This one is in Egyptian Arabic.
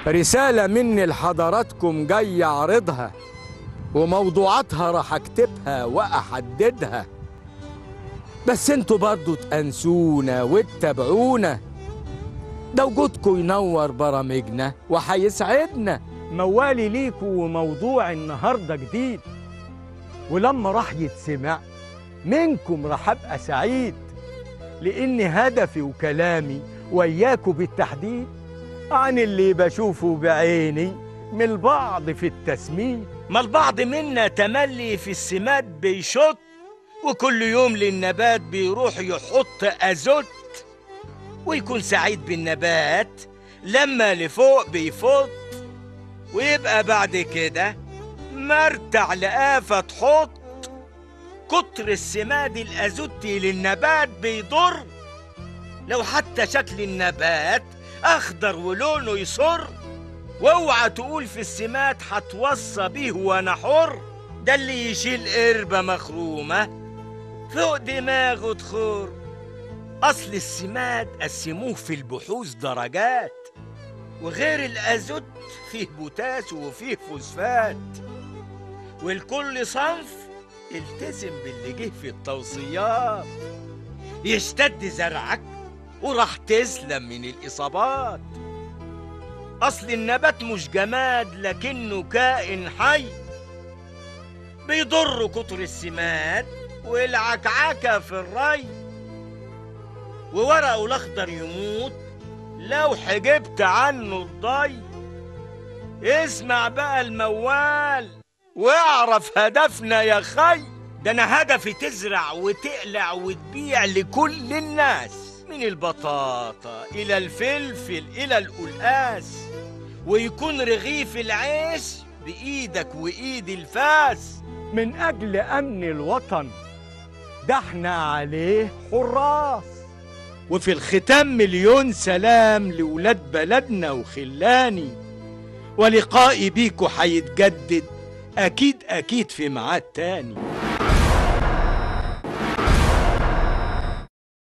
رسالة مني لحضراتكم جاي أعرضها وموضوعاتها راح أكتبها وأحددها بس انتوا برضو تأنسونا وتتابعونا ده وجودكم ينور برامجنا وهيسعدنا موالي ليكوا وموضوع النهارده جديد ولما راح يتسمع منكم راح ابقى سعيد لان هدفي وكلامي وياكوا بالتحديد عن اللي بشوفه بعيني من البعض في التسميد ما البعض منا تملي في السماد بيشط وكل يوم للنبات بيروح يحط أزوت ويكون سعيد بالنبات لما لفوق بيفوت ويبقى بعد كده مرتع لآفة تحط كتر السماد الأزوتي للنبات بيضر لو حتى شكل النبات أخضر ولونه يصر واوعى تقول في السماد هتوصى بيه وانا حر ده اللي يشيل قربة مخرومة فوق دماغه تخور أصل السماد قسموه في البحوث درجات وغير الأزوت فيه بوتاس وفيه فوسفات والكل صنف التزم باللي جه في التوصيات يشتد زرعك وراح تسلم من الإصابات أصل النبات مش جماد لكنه كائن حي بيضر كتر السماد والعكعكة في الري وورقه الأخضر يموت لو حجبت عنه الضي اسمع بقى الموال واعرف هدفنا يا خي ده انا هدفي تزرع وتقلع وتبيع لكل الناس من البطاطا الى الفلفل الى القلقاس ويكون رغيف العيش بايدك وايد الفاس من اجل امن الوطن ده احنا عليه حراس وفي الختام مليون سلام لولاد بلدنا وخلاني ولقائي بيكو هيتجدد اكيد اكيد في ميعاد تاني